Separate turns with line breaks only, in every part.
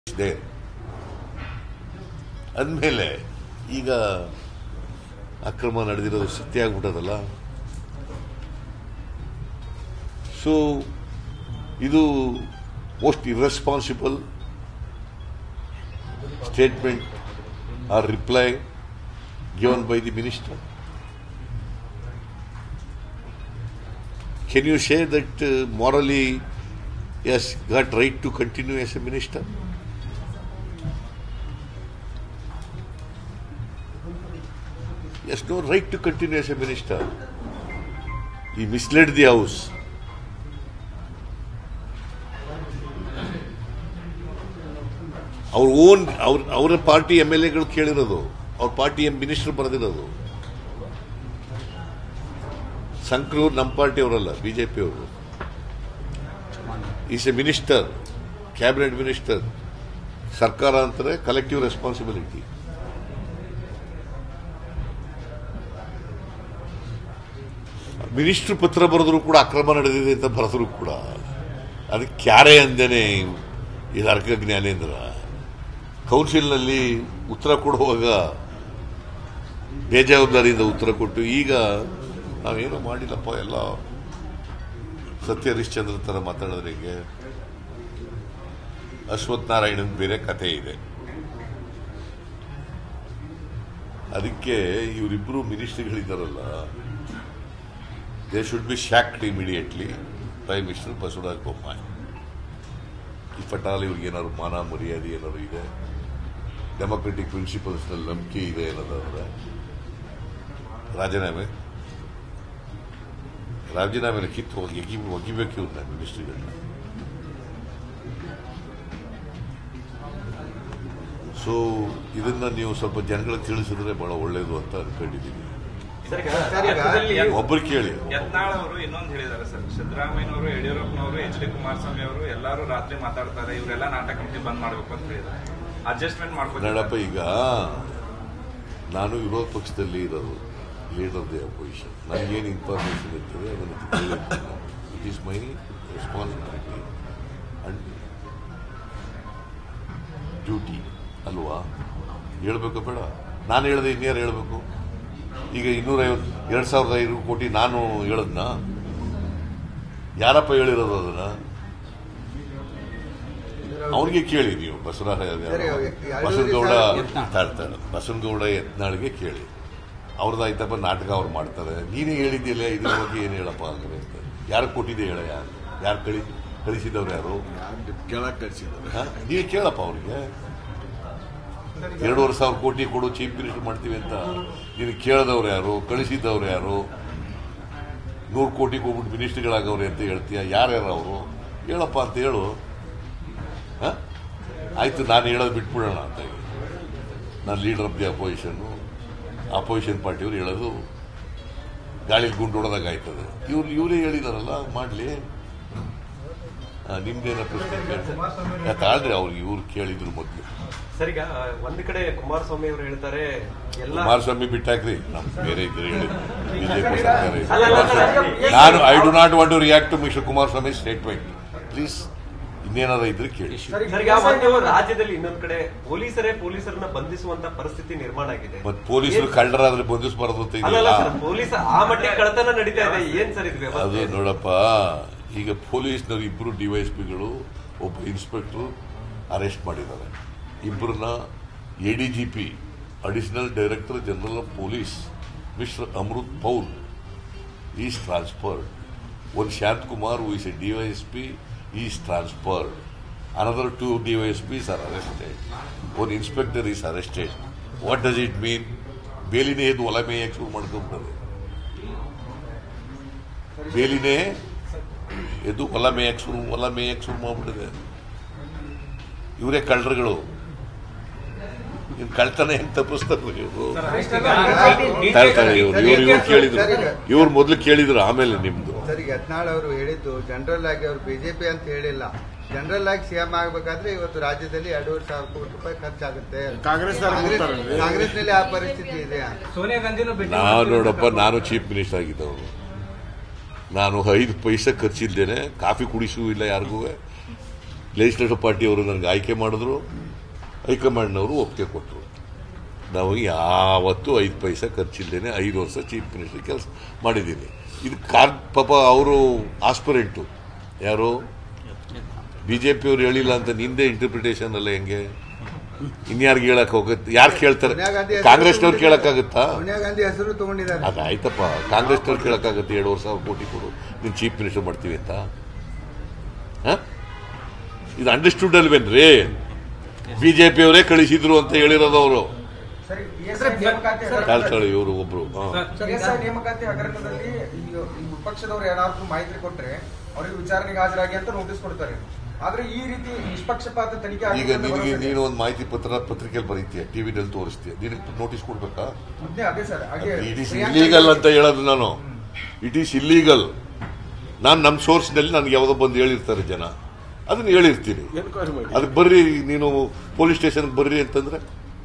ಇದೆ ಅಂದಮೇಲೆ ಈಗ ಅಕ್ರಮ ನಡೆದಿರೋದು ಸತ್ಯ ಆಗ್ಬಿಟ್ಟದಲ್ಲ ಸೊ ಇದು most irresponsible statement are reply given by the minister Can you say that uh, morally he has got right to continue as a minister? He has no right to continue as a minister. He misled the house. ಅವ್ರ own ಅವ್ರ ಅವರ party M L ಎಗಳು ಕೇಳಿರೋದು ಅವ್ರ party M minister ಬರೆದಿರೋದು ಸಂಕ್ರೂರ್ ನಮ್ಮ party ಅವರಲ್ಲ ಬಿಜೆಪಿ ಅವರು is a minister cabinet minister ಸರ್ಕಾರ ಅಂತಾರೆ ಕಲೆಕ್ಟಿವ್ ರೆಸ್ಪಾನ್ಸಿಬಿಲಿಟಿ ಮಿನಿಸ್ಟರ್ ಪತ್ರ ಬರೆದ್ರು ಕೂಡ ಅಕ್ರಮ ನಡೆದಿದೆ ಅಂತ ಬರೆದ್ರು ಕೂಡ ಅದಕ್ಕೆ ಕ್ಯಾರೆ ಅಂದೇನೆ ಇದು ಅರ್ಕ ಜ್ಞಾನೇಂದ್ರ ಕೌನ್ಸಿಲ್ನಲ್ಲಿ ಉತ್ತರ ಕೊಡುವಾಗ ಬೇಜವಾಬ್ದಾರಿಯಿಂದ ಉತ್ತರ ಕೊಟ್ಟು ಈಗ ನಾವೇನು ಮಾಡಿಲ್ಲಪ್ಪ ಎಲ್ಲ ಸತ್ಯ ಹರಿಶ್ಚಂದ್ರ ಥರ ಮಾತಾಡಿದ್ರೆ ಹಿಂಗೆ ಅಶ್ವಥ್ ನಾರಾಯಣನ್ ಬೇರೆ ಕಥೆ ಇದೆ ಅದಕ್ಕೆ ಇವರಿಬ್ಬರು ಮಿನಿಸ್ಟ್ರಿಗಳಿದ್ದಾರಲ್ಲ they should be shocked immediately prime minister Basavaraj Bommai ಈ ಪಟಾಲ್ ಇವ್ರಿಗೆ ಏನಾದ್ರು ಮಾನ ಮರ್ಯಾದೆ ಏನಾದ್ರು ಇದೆ ಡೆಮೊಕ್ರೆಟಿಕ್ ಪ್ರಿನ್ಸಿಪಲ್ಸ್ನಲ್ಲಿ ನಂಬಿಕೆ ಇದೆ ಅನ್ನೋದಾದ್ರೆ ರಾಜೀನಾಮೆ ರಾಜೀನಾಮೆನ ಕಿತ್ತು ಹೋಗಿ ಎಗಿ ಒಗಿಬೇಕು ಇವ್ರನ್ನ ಮಿನಿಸ್ಟ್ರಿಗಳನ್ನ ಸೊ ಇದನ್ನ ನೀವು ಸ್ವಲ್ಪ ಜನಗಳಿಗೆ ತಿಳಿಸಿದ್ರೆ ಬಹಳ ಒಳ್ಳೇದು ಅಂತ ಅನ್ಕೊಂಡಿದ್ದೀನಿ
ಸರ್, ಈಗ
ಸರ್, ಈಗ
ರಾಜ್ಯದಲ್ಲಿ
ಒಬ್ಬರು ಕೇಳಿ
ಯತ್ನಾಳ್ ಅವರು ಇನ್ನೊಂದು ಹೇಳಿದ್ದಾರೆ ಸರ್ ಸಿದ್ದರಾಮಯ್ಯನವರು ಯಡಿಯೂರಪ್ಪನವರು ಎಚ್ ಡಿ ಕುಮಾರಸ್ವಾಮಿ ಅವರು ಎಲ್ಲರೂ ರಾತ್ರಿ ಮಾತಾಡ್ತಾರೆ ಇವರೆಲ್ಲ ನಾಟಕ ಕಮಿಟಿ ಬಂದ್ ಮಾಡ್ಬೇಕು ಅಂತ ಹೇಳಿದ್ದಾರೆ ಅಡ್ಜಸ್ಟ್ಮೆಂಟ್
ನೋಡಪ್ಪ
ಮಾಡ್ಕೊಂಡು
ಈಗ ನಾನು ವಿರೋಧ ಪಕ್ಷದಲ್ಲಿ ಇರೋದು ಲೀಡರ್ ಆಫ್ ದಿ ಅಪೋಸಿಷನ್ ನನಗೇನು ಇನ್ಫಾರ್ಮೇಷನ್ ಇರ್ತದೆ ಅದನ್ನು it is my responsibility and duty ಅಲ್ವಾ ಹೇಳ್ಬೇಕು ಬೇಡ ನಾನು ಹೇಳ್ದೆ ಇನ್ಯಾರು ಹೇಳ್ಬೇಕು ಈಗ ಇನ್ನೂರೈವತ್ತು ಎರಡು ಸಾವಿರದ ಐದು ಕೋಟಿ ನಾನು ಹೇಳದ್ನ ಯಾರಪ್ಪ ಹೇಳಿರೋದು ಅದನ್ನ ಅವ್ರಿಗೆ ಕೇಳಿ ನೀವು ಬಸವರಾಜ
ಸರಿ, ಎರಡು
ಬಸವನಗೌಡ
ದಿವಸ
ತಾಳ್ತಾಳೆ ಬಸವನಗೌಡ ಯತ್ನಾಳ್ಗೆ ಕೇಳಿ ಅವ್ರದ್ದಾಯ್ತಪ್ಪ ನಾಟಕ ಅವ್ರು ಮಾಡ್ತಾರೆ ನೀನೇ ಹೇಳಿದ್ದಿಲ್ಲ ಇದ್ರ ಬಗ್ಗೆ ಏನು ಹೇಳಪ್ಪ ಅಂದ್ರೆ ಅಂತ ಯಾರು ಕೊಟ್ಟಿದೆ ಹೇಳ ಯಾರು ಯಾರು ಕಳಿ ಕಳಿಸಿದವ್ರು ಯಾರು
ಕೆಳಗೆ ಕಳಿಸಿದ್ದಾರೆ
ಹ? ನೀವೇ ಕೇಳಪ್ಪ ಅವ್ರಿಗೆ ಎರಡೂವರೆ ಸಾವಿರ ಕೋಟಿ ಕೊಡು ಚೀಫ್ ಮಿನಿಸ್ಟರ್ ಮಾಡ್ತೀವಿ ಅಂತ ನೀನು ಕೇಳಿದವ್ರು ಯಾರು ಕಳಿಸಿದ್ದವ್ರು ಯಾರು ನೂರು ಕೋಟಿಗೆ ಹೋಗ್ಬಿಟ್ಟು ಮಿನಿಸ್ಟ್ರಿಗಳಾಗವ್ರೆ ಅಂತ ಹೇಳ್ತೀಯ ಯಾರ್ಯಾರು ಅವರು ಹೇಳಪ್ಪ ಅಂತ ಹೇಳು ಹ? ಆಯ್ತು ನಾನು ಹೇಳೋದು ಬಿಟ್ಬಿಡೋಣ ಅಂತ ಹೇಳಿ ನಾನು ಲೀಡರ್ ಆಫ್ ದಿ ಅಪೋಸಿಷನ್ನು ಅಪೋಸಿಷನ್ ಪಾರ್ಟಿಯವ್ರು ಹೇಳೋದು ಗಾಳಿಲಿ ಗುಂಡು ಹೊಡೆದಾಗ ಆಯ್ತದೆ ಇವ್ರು ಇವರೇ ಹೇಳಿದಾರಲ್ಲ ಮಾಡಲಿ ನಿಮ್ದೇನ ಪ್ರಶ್ನೆ ಕೇಳ್ತಾರೆ ತಾಳ್ರಿ ಅವ್ರಿಗೆ ಇವ್ರು ಕೇಳಿದ್ರು ಮೊದಲು
ಸರ್ ಈಗ ಒಂದ್ ಕಡೆ ಕುಮಾರಸ್ವಾಮಿ ಅವರು ಹೇಳ್ತಾರೆ ಎಲ್ಲ
ಕುಮಾರಸ್ವಾಮಿ ಬಿಟ್ಟಾಕ್ರಿ ನಮ್ ಬೇರೆ ಇದ್ರೆ ಹೇಳಿ ಬಿಜೆಪಿ ಸರ್ಕಾರ ಇದೆ.
ಅಲ್ಲ, ಅಲ್ಲ, ಅಲ್ಲ.
ನಾನು I do not want to react to mister Kumaraswamy statement please ಇನ್ನೇನಾರ ಇದ್ರೆ ಕೇಳಿ
ಸರ್, ಈಗ ಒಂದು ರಾಜ್ಯದಲ್ಲಿ ಇನ್ನೊಂದ್ ಕಡೆ ಪೊಲೀಸರೇ ಪೊಲೀಸರನ್ನ ಬಂಧಿಸುವಂತ ಪರಿಸ್ಥಿತಿ ನಿರ್ಮಾಣ ಆಗಿದೆ
ಮತ್ ಪೊಲೀಸರು ಕಳ್ಳರಾದ್ರೆ ಬಂಧಿಸಬಾರದು ಅಂತ
ಅಲ್ಲ
ಇದೆಯಲ್ಲ
ಸರ್ ಪೊಲೀಸ್ ಆ ಮಟ್ಟಿಗೆ ಕಳತನ ನಡೀತಾ ಇದೆ ಏನ್ ಸರ್ ಇದು
ಅದು
ವ್ಯವಸ್ಥೆ
ನೋಡಪ್ಪ ಈಗ ಪೊಲೀಸ್ನವ್ರು ಇಬ್ಬರು ಡಿವೈಎಸ್ಪಿಗಳು ಒಬ್ಬ ಇನ್ಸ್ಪೆಕ್ಟರ್ ಅರೆಸ್ಟ್ ಮಾಡಿದ್ದಾರೆ ಇಬ್ಬರನ್ನ A D G P additional director general of police mister Amrit Paul is transferred one Shant Kumar, who is a DYSP, he is transferred. Another two DYSPs are arrested. One inspector is arrested. What does it mean? ಬೇಲಿನೇ ಎದ್ದು ಹೊಲ ಮೇಯಕ್ಕೆ ಶುರು ಮಾಡ್ಕೊಂಡ್ಬಿಟ್ಟದೆ ಬೇಲಿನೇ ಎದ್ದು ಹೊಲ ಮೇಯಕ್ಕೆ ಶುರು ಹೊಲ ಮೇಯಕ್ಕೆ ಶುರು ಮಾಡ್ಬಿಟ್ಟಿದೆ ಇವರೇ ಕಳ್ಳರುಗಳು ಇನ್ ಕಳ್ತನ ಹೆಂಗ್ ತಪ್ಪಿಸ್ತಾರೆ ಇವರು ತಾಳ್ತಾರೆ ಇವ್ರು ಇವ್ರು ಇವ್ರು ಕೇಳಿದ್ರು ಇವ್ರು ಮೊದಲು ಕೇಳಿದ್ರು ಆಮೇಲೆ ನಿಮ್ದು
ಸರಿ ಯತ್ನಾಳ್ ಅವರು ಹೇಳಿದ್ದು ಜನರಲ್ ಆಗಿ ಅವರು ಬಿಜೆಪಿ ಅಂತ ಹೇಳಿಲ್ಲ ಜನರಲ್ ಆಗಿ ಸಿಎಂ ಆಗ್ಬೇಕಾದ್ರೆ ಇವತ್ತು ರಾಜ್ಯದಲ್ಲಿ ಎರಡೂವರೆ ಸಾವಿರ ಕೋಟಿ ರೂಪಾಯಿ ಖರ್ಚಾಗುತ್ತೆ
ಕಾಂಗ್ರೆಸ್
ಕಾಂಗ್ರೆಸ್ನಲ್ಲಿ ಆ ಪರಿಸ್ಥಿತಿ ಇದೆಯಾ
ಸೋನಿಯಾ ಗಾಂಧಿನೂ ಭೇಟಿ
ನಾನು ನೋಡಪ್ಪ ನಾನು ಚೀಫ್ ಮಿನಿಸ್ಟರ್ ಆಗಿದ್ದವನು ನಾನು ಐದು ಪೈಸೆ ಖರ್ಚಿಲ್ದೇನೆ ಕಾಫಿ ಕುಡಿಸೂ ಇಲ್ಲ ಯಾರಿಗೂ ಲೆಜಿಸ್ಲೇಟಿವ್ ಪಾರ್ಟಿಯವರು ನನಗೆ ಆಯ್ಕೆ ಮಾಡಿದ್ರು ಹೈಕಮಾಂಡ್ನವರು ಒಪ್ಪಿಗೆ ಕೊಟ್ಟರು ನಾವು ಯಾವತ್ತೂ ಐದು ಪೈಸೆ ಖರ್ಚಿಲ್ಲದೇನೆ ಐದು ವರ್ಷ ಚೀಫ್ ಮಿನಿಸ್ಟರ್ ಕೆಲಸ ಮಾಡಿದ್ದೀನಿ ಇದು ಕಾರ್ ಪಾಪ ಅವರು ಆಸ್ಪಿರೆಂಟು ಯಾರು ಬಿ ಜೆ ಪಿಯವ್ರು ಹೇಳಿಲ್ಲ ಅಂತ ನಿಂದೇ ಇಂಟರ್ಪ್ರಿಟೇಷನ್ ಅಲ್ಲ ಹೆಂಗೆ ಇನ್ಯಾರಿಗೆ ಹೇಳಕ್ ಹೋಗುತ್ತೆ ಯಾರು ಕೇಳ್ತಾರೆ
ಸೋನಿಯಾ ಗಾಂಧಿ ಹೆಸರು
ಕಾಂಗ್ರೆಸ್ನವ್ರು ಕೇಳಕ್ಕಾಗುತ್ತಾ
ಸೋನಿಯಾ ಗಾಂಧಿ ಹೆಸರು ತಗೊಂಡಿದ್ದಾರೆ
ಅದಾಯ್ತಪ್ಪ ಕಾಂಗ್ರೆಸ್ನವ್ರು ಕೇಳಕ್ಕಾಗತ್ತೆ ಎರಡೂವರೆ ಸಾವಿರ ಕೋಟಿ ಕೊಡು ನೀನು ಚೀಫ್ ಮಿನಿಸ್ಟರ್ ಮಾಡ್ತೀವಿ ಅಂತ ಹ? ಇದು ಅಂಡರ್ಸ್ಟುಡ್ ಅಲ್ವೇನ್ರಿ ಬಿಜೆಪಿಯವರೇ ಕಳಿಸಿದ್ರು ಅಂತ ಹೇಳಿರೋದು ಅವರು
ಸರಿ BSI ನೇಮಕಾತಿ ಹಗರಣ-
ಕಾಲ್ತಾಳೆ ಇವರು ಒಬ್ರು ಹ.
BSI ನೇಮಕಾತಿ ಹಗರಣದಲ್ಲಿ ಈ ಈ ವಿಪಕ್ಷದವ್ರು ಏನಾದ್ರು ಮಾಹಿತಿ ಕೊಟ್ರೆ ಅವ್ರಿಗೆ ವಿಚಾರಣೆಗೆ ಹಾಜರಾಗಿ ಅಂತ ನೋಟಿಸ್ ಕೊಡ್ತಾರೆ ಆದ್ರೆ ಈ ರೀತಿ ನಿಷ್ಪಕ್ಷಪಾತ ತನಿಖೆ
ಈಗ
ಆಗುತ್ತೆ ಅಂತ
ನಿನಗೆ
ಭರವಸೆ ಇದೆ.
ನೀನು ಒಂದು ಮಾಹಿತಿ ಪತ್ರ ಪತ್ರಿಕೆಯಲ್ಲಿ ಬರೀತೀಯ ಟಿವಿನಲ್ಲಿ ತೋರಿಸ್ತೀಯ ನಿನಗೆ ನೋಟಿಸ್ ಕೊಡ್ಬೇಕಾ
ಅದೇ ಅದೇ ಸರ್ ಹಾಗೆ
ಇಟ್ ಈಸ್
ಪ್ರಿಯಾಂಕಾ
ಇಲ್ಲೀಗಲ್ ಅಂತ ಹೇಳೋದು ನಾನು ಇಟ್ ಈಸ್ ಇಲ್ಲೀಗಲ್ ನಾನು ನಮ್ಮ ಸೋರ್ಸ್ನಲ್ಲಿ ನನಗೆ ಯಾವುದೋ ಬಂದು ಹೇಳಿರ್ತಾರೆ ಜನ ಅದನ್ನ ಹೇಳಿರ್ತೀನಿ ಅದಕ್ಕೆ ಬರ್ರಿ ನೀನು ಪೊಲೀಸ್ ಸ್ಟೇಷನ್ಗೆ ಬರ್ರಿ ಅಂತಂದ್ರೆ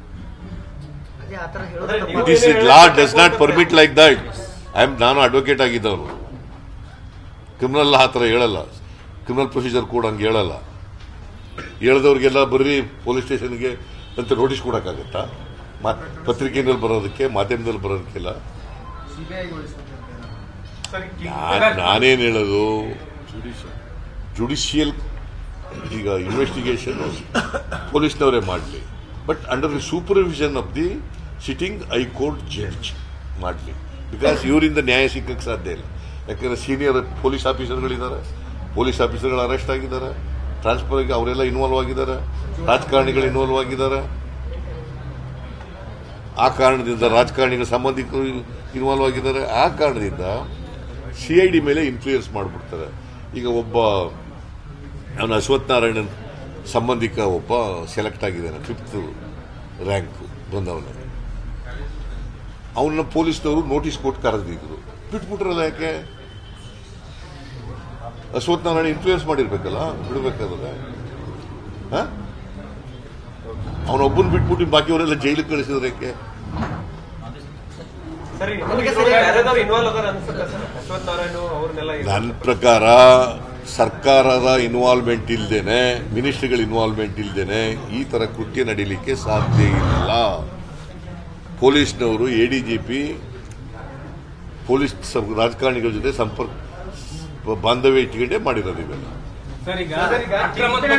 ಅಂದ್ರೆ ನೀವು
ಇಟ್ ಈಸ್
ಏನೇ
ಇಟ್ ಲಾ
ಹೇಳಿದ್ರೆ
does not permit like that I am ನಾನು ಅಡ್ವೊಕೇಟ್ ಆಗಿದ್ದವನು ಕ್ರಿಮಿನಲ್ ಆ ಥರ ಹೇಳಲ್ಲ ಕ್ರಿಮಿನಲ್ ಪ್ರೊಸೀಜರ್ ಕೂಡ ಹಂಗೆ ಹೇಳಲ್ಲ ಹೇಳ್ದವ್ರಿಗೆಲ್ಲ ಬರ್ರಿ ಪೊಲೀಸ್ ಸ್ಟೇಷನ್ಗೆ ಅಂತ ನೋಟಿಸ್ ಕೊಡೋಕ್ಕಾಗತ್ತಾ ಮಾತ್ ಪತ್ರಿಕೆಯಲ್ಲಿ ಬರೋದಕ್ಕೆ ಮಾಧ್ಯಮದಲ್ಲಿ ಬರೋದಕ್ಕೆಲ್ಲ
CBI ಗೆ ವಹಿಸುವಂತೆ
ಸರ್ ಈ
ನಾನ್- ನಾನೇನ್ ಹೇಳೋದು ಜುಡಿಷಿಯಲ್ ಈಗ ಇನ್ವೆಸ್ಟಿಗೇಷನ್ ಪೊಲೀಸ್ನವರೇ ಮಾಡಲಿ but under the supervision of the sitting high court judge ಮಾಡಲಿ ಬಿಕಾಸ್ ಇವರಿಂದ ನ್ಯಾಯ ಸಿಕ್ಕಕ್ಕೆ ಸಾಧ್ಯ ಇಲ್ಲ ಯಾಕಂದ್ರೆ ಸೀನಿಯರ್ ಪೊಲೀಸ್ ಆಫೀಸರ್ಗಳಿದ್ದಾರೆ ಪೊಲೀಸ್ ಆಫೀಸರ್ಗಳು ಅರೆಸ್ಟ್ ಆಗಿದ್ದಾರೆ ಟ್ರಾನ್ಸ್ಫರ್ ಆಗಿ ಅವರೆಲ್ಲ ಇನ್ವಾಲ್ವ್ ಆಗಿದ್ದಾರೆ ರಾಜಕಾರಣಿಗಳು ಇನ್ವಾಲ್ವ್ ಆಗಿದ್ದಾರೆ ಆ ಕಾರಣದಿಂದ ರಾಜಕಾರಣಿಗಳ ಸಂಬಂಧಿಕರು ಇನ್ವಾಲ್ವ್ ಆಗಿದ್ದಾರೆ ಆ ಕಾರಣದಿಂದ ಸಿ ಐ ಡಿ ಮೇಲೆ ಇನ್ಫ್ಲೂಯೆನ್ಸ್ ಮಾಡಿಬಿಡ್ತಾರೆ ಈಗ ಒಬ್ಬ ಅವನ ಅಶ್ವಥ್ ನಾರಾಯಣನ್ ಸಂಬಂಧಿಕ ಒಬ್ಬ ಸೆಲೆಕ್ಟ್ ಆಗಿದ್ದಾನೆ ಫಿಫ್ತ್ ರ್ಯಾಂಕ್ ಬಂದವನು ಅವನ್ನ ಪೊಲೀಸ್ನವರು ನೋಟಿಸ್ ಕೊಟ್ಟು ಕರೆದಿದ್ರು ಬಿಟ್ಬಿಟ್ರಲ್ಲ ಯಾಕೆ ಅಶ್ವಥ್ ನಾರಾಯಣ ಇನ್ಫ್ಲೂಯೆನ್ಸ್ ಮಾಡಿರ್ಬೇಕಲ್ಲ ಬಿಡ್ಬೇಕಾದ್ರೆ ಅವನೊಬ್ಬನ್ ಬಿಟ್ಬಿಟ್ಟು ಬಾಕಿಯವರೆಲ್ಲ ಜೈಲಿಗೆ ಕಳಿಸಿದ್ರೆ ಯಾಕೆ
ಸರಿ ಯಾರ್ಯಾರು ಇನ್ವಾಲ್ವ್ ಅದಾರ ಅನ್ಸುತ್ತೆ ಸರ್ ಅಶ್ವಥ್ ನಾರಾಯಣ ಅವ್ರನ್ನೆಲ್ಲ
ನನ್ನ ಪ್ರಕಾರ ಸರ್ಕಾರದ ಇನ್ವಾಲ್ವ್ಮೆಂಟ್ ಇಲ್ದೇನೆ ಮಿನಿಸ್ಟ್ರಿಗಳ ಇನ್ವಾಲ್ವ್ಮೆಂಟ್ ಇಲ್ದೇನೆ ಈ ತರ ಕೃತ್ಯ ನಡೀಲಿಕ್ಕೆ ಸಾಧ್ಯ ಇಲ್ಲ ಪೊಲೀಸ್ನವರು ಎಡಿಜಿಪಿ ಪೊಲೀಸ್ ಸ- ರಾಜಕಾರಣಿಗಳ ಜೊತೆ ಸಂಪರ್ಕ ಬಾಂಧವ್ಯ ಇಟ್ಕೊಂಡೇ ಮಾಡಿರೋದು ಇವೆಲ್ಲ
ಸರ್ ಈಗ
ಸರ್, ಈಗ
ಅಕ್ರಮ